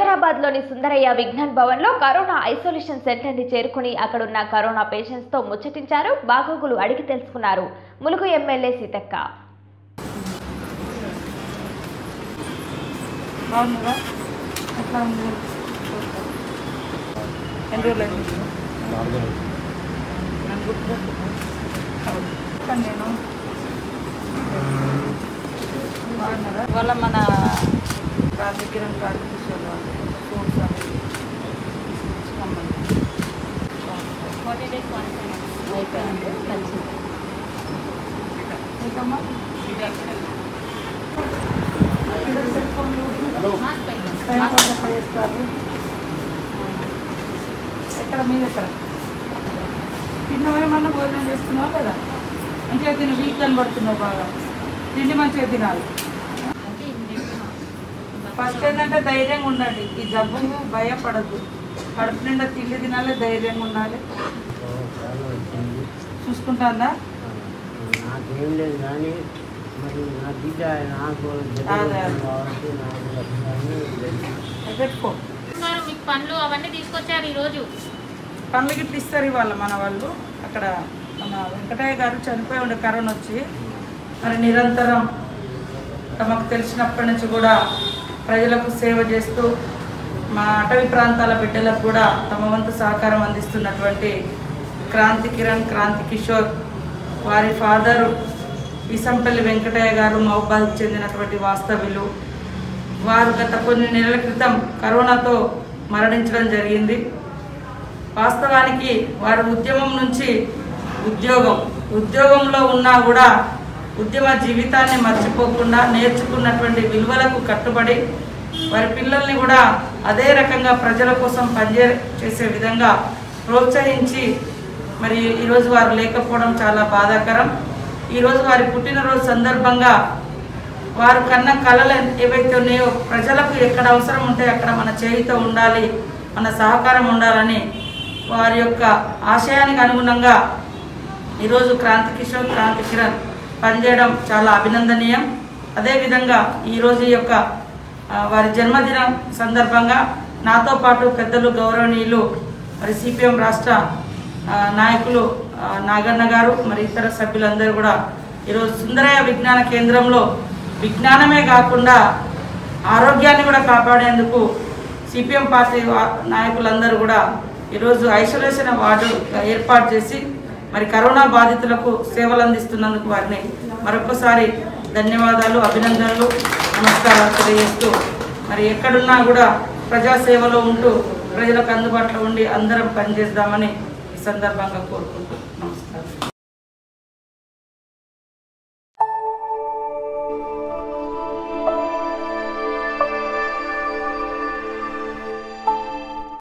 హైదరాబాద్లోని సుందరయ్య విజ్ఞాన్ భవన్లో corona isolation సెంటర్ని చేరుకుని అక్కడున్న కరోనా పేషెంట్స్తో ముచ్చటించారు బాగోగులు అడిగి తెలుసుకున్నారు ములుగు ఎమ్మెల్యే సీతక్క బాగున్నారా ఎట్లా ఉంది ఎన్ని రోజులు అయింది నన్ను గుర్తుపెట్టుకో. చెప్పండి నేను బాగున్నారా వాళ్ళ మన రాజకీయం ప్రాక్టీస్ వాళ్ళు ఫ్రూట్స్ అవి ఇచ్చుకోమని. అయిపోయింది మంచిది మీకమ్మా ఎక్కడ మీద ఎక్కడ తిన్నవేమన్నా భోజనం చేస్తున్నావు కదా మంచిగా తిని వీక్ కనబడుతున్నావు బాగా తిండి మంచిగా తినాలి ఫస్ట్ ఏంటంటే ధైర్యంగా ఉండండి ఈ జబ్బుకు భయపడద్దు కడుపు నిండా తిండి తినాలి ధైర్యంగా ఉండాలి చూసుకుంటుందా నాకేం లేదు కానీ మరి నా బిడ్డ నాకు అదే. జరుగుతుంది కాబట్టి నాకు వస్తుందని లేదు. పెట్టుకో ఉన్నారు, మీకు పండ్లు అవన్నీ తీసుకొచ్చారు ఈరోజు పనులు గిట్ల ఇస్తారు ఇవాళ మన వాళ్ళు అక్కడ మన వెంకటయ్య గారు చనిపోయి ఉండే కరోనా వచ్చి మరి నిరంతరం తమకు తెలిసినప్పటి నుంచి కూడా ప్రజలకు సేవ చేస్తూ మా అటవీ ప్రాంతాల బిడ్డలకు కూడా తమ వంతు సహకారం అందిస్తున్నటువంటి క్రాంతి కిరణ్ క్రాంతి కిషోర్ వారి ఫాదరు విసంపల్లి వెంకటయ్య గారు మహబాద్కు చెందినటువంటి వాస్తవ్యులు వారు గత కొన్ని నెలల క్రితం కరోనాతో మరణించడం జరిగింది వాస్తవానికి వారి ఉద్యమం నుంచి ఉద్యోగం ఉద్యోగంలో ఉన్నా కూడా ఉద్యమ జీవితాన్ని మర్చిపోకుండా నేర్చుకున్నటువంటి విలువలకు కట్టుబడి వారి పిల్లల్ని కూడా అదే రకంగా ప్రజల కోసం పనిచే చేసే విధంగా ప్రోత్సహించి మరి ఈరోజు వారు లేకపోవడం చాలా బాధాకరం ఈరోజు వారి పుట్టినరోజు సందర్భంగా వారు కన్న కళలు ఏవైతే ఉన్నాయో ప్రజలకు ఎక్కడ అవసరం ఉంటే అక్కడ మన చేయితో ఉండాలి మన సహకారం ఉండాలని వారి యొక్క ఆశయానికి అనుగుణంగా ఈరోజు క్రాంతి కిషోర్ క్రాంతి కిరణ్ పనిచేయడం చాలా అభినందనీయం అదేవిధంగా ఈరోజు ఈ యొక్క ఆ, వారి జన్మదినం సందర్భంగా నాతో పాటు పెద్దలు గౌరవనీయులు మరి సిపిఎం రాష్ట్ర ఆ, నాయకులు ఆ, నాగన్న గారు మరి ఇతర సభ్యులందరూ కూడా ఈరోజు సుందరయ్య విజ్ఞాన కేంద్రంలో విజ్ఞానమే కాకుండా ఆరోగ్యాన్ని కూడా కాపాడేందుకు సిపిఎం పార్టీ వా- నాయకులందరూ కూడా ఈరోజు ఐసోలేషన్ వార్డు ఏర్పాటు చేసి మరి కరోనా బాధితులకు సేవలు అందిస్తున్నందుకు వారిని మరొకసారి ధన్యవాదాలు అభినందనలు నమస్కారాలు తెలియజేస్తూ మరి ఎక్కడున్నా కూడా ప్రజాసేవలో ఉంటూ ప్రజలకు అందుబాటులో ఉండి అందరం పనిచేద్దామని ఈ సందర్భంగా కోరుకుంటూ నమస్కారం